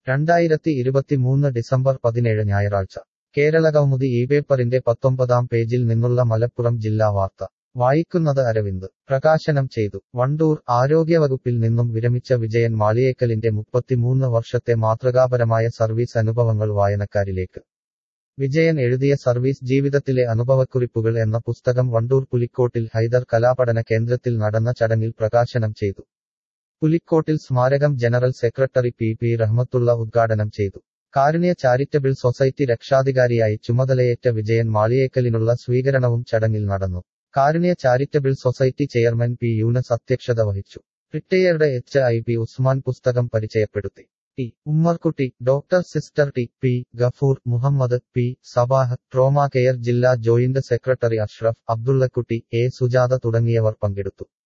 രണ്ടായിരത്തി ഇരുപത്തിമൂന്ന് ഡിസംബർ പതിനേഴ് ഞായറാഴ്ച കേരളകൗമുദി ഈ പേപ്പറിന്റെ പത്തൊമ്പതാം പേജിൽ നിന്നുള്ള മലപ്പുറം ജില്ലാ വാർത്ത വായിക്കുന്നത് അരവിന്ദ് പ്രകാശനം ചെയ്തു വണ്ടൂർ ആരോഗ്യവകുപ്പിൽ നിന്നും വിരമിച്ച വിജയൻ മാളിയേക്കലിന്റെ മുപ്പത്തിമൂന്ന് വർഷത്തെ മാതൃകാപരമായ സർവീസ് അനുഭവങ്ങൾ വായനക്കാരിലേക്ക് വിജയൻ എഴുതിയ സർവീസ് ജീവിതത്തിലെ അനുഭവക്കുറിപ്പുകൾ എന്ന പുസ്തകം വണ്ടൂർ പുലിക്കോട്ടിൽ ഹൈദർ കലാപഠന കേന്ദ്രത്തിൽ നടന്ന ചടങ്ങിൽ പ്രകാശനം ചെയ്തു പുലിക്കോട്ടിൽ സ്മാരകം general secretary P P Rahmathulla ഉദ്ഘാടനം ചെയ്തു കാരുണ്യ ചാരിറ്റബിൾ സൊസൈറ്റി രക്ഷാധികാരിയായി ചുമതലയേറ്റ വിജയൻ മാളിയേക്കലിനുള്ള സ്വീകരണവും ചടങ്ങിൽ നടന്നു Karunya charitable society chairman P Yunus അധ്യക്ഷത വഹിച്ചു retired H I P Usman പുസ്തകം പരിചയപ്പെടുത്തി T Ummerkutty doctor sister T P Gafoor Muhammad P Sabah trauma care ജില്ലാ joint secretary Ashraf Abdullakutty A Sujatha തുടങ്ങിയവർ പങ്കെടുത്തു